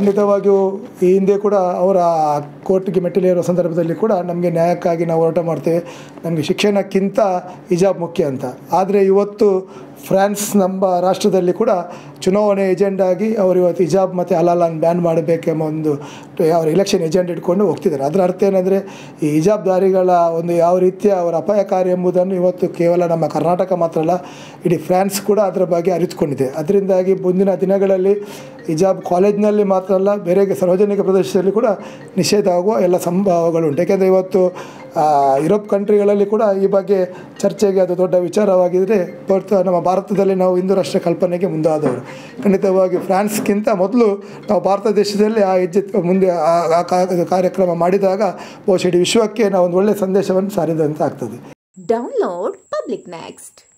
ಖಂಡಿತವಾಗಿಯೂ ಈ ಹಿಂದೆ ಕೂಡ ಅವರ ಕೋರ್ಟ್ಗೆ ಮೆಟ್ಟಿಲೇರುವ ಸಂದರ್ಭದಲ್ಲಿ ಕೂಡ ನಮಗೆ ನ್ಯಾಯಕ್ಕಾಗಿ ನಾವು ಹೋರಾಟ ಮಾಡ್ತೇವೆ ನಮಗೆ ಶಿಕ್ಷಣಕ್ಕಿಂತ ಹಿಜಾಬ್ ಮುಖ್ಯ ಅಂತ ಆದರೆ ಇವತ್ತು ಫ್ರಾನ್ಸ್ ನಮ್ಮ ರಾಷ್ಟ್ರದಲ್ಲಿ ಕೂಡ ಚುನಾವಣೆ ಏಜೆಂಡ್ ಆಗಿ ಅವರು ಇವತ್ತು ಹಿಜಾಬ್ ಮತ್ತು ಹಲಾಲನ್ನು ಬ್ಯಾನ್ ಮಾಡಬೇಕೆಂಬ ಒಂದು ಅವರ ಇಲೆಕ್ಷನ್ ಏಜೆಂಡ್ ಇಟ್ಕೊಂಡು ಹೋಗ್ತಿದ್ದಾರೆ ಅದರ ಅರ್ಥ ಏನಂದರೆ ಈ ಹಿಜಾಬ್ ದಾರಿಗಳ ಒಂದು ಯಾವ ರೀತಿಯ ಅವರ ಅಪಾಯಕಾರಿ ಎಂಬುದನ್ನು ಇವತ್ತು ಕೇವಲ ನಮ್ಮ ಕರ್ನಾಟಕ ಮಾತ್ರ ಅಲ್ಲ ಇಡೀ ಫ್ರಾನ್ಸ್ ಕೂಡ ಅದರ ಬಗ್ಗೆ ಅರಿತುಕೊಂಡಿದೆ ಅದರಿಂದಾಗಿ ಮುಂದಿನ ದಿನಗಳಲ್ಲಿ ಹಿಜಾಬ್ ಕಾಲೇಜ್ನಲ್ಲಿ ಮಾತ್ರ ಅಲ್ಲ ಬೇರೆ ಸಾರ್ವಜನಿಕ ಪ್ರದೇಶದಲ್ಲಿ ಕೂಡ ನಿಷೇಧ ಆಗುವ ಎಲ್ಲ ಸಂಭವಗಳುಂಟು ಯಾಕೆಂದರೆ ಇವತ್ತು ಆ, ಯುರೋಪ್ ಕಂಟ್ರಿಗಳಲ್ಲಿ ಕೂಡ ಈ ಬಗ್ಗೆ ಚರ್ಚೆಗೆ ಅದು ದೊಡ್ಡ ವಿಚಾರವಾಗಿದ್ದರೆ ಹೊರತು ನಮ್ಮ ಭಾರತದಲ್ಲಿ ನಾವು ಹಿಂದೂ ರಾಷ್ಟ್ರ ಕಲ್ಪನೆಗೆ ಮುಂದಾದವರು ಖಂಡಿತವಾಗಿ ಫ್ರಾನ್ಸ್ಗಿಂತ ಮೊದಲು ನಾವು ಭಾರತ ದೇಶದಲ್ಲಿ ಆ ಹೆಜ್ಜೆ ಮುಂದೆ ಆ- ಆ ಕಾ- ಕಾರ್ಯಕ್ರಮ ಮಾಡಿದಾಗ ಬಹುಶಃ ಇಡೀ ವಿಶ್ವಕ್ಕೆ ನಾವು ಒಂದು ಒಳ್ಳೆಯ ಸಂದೇಶವನ್ನು ಸಾರಿದಂತೆ ಆಗ್ತದೆ Download Public Next.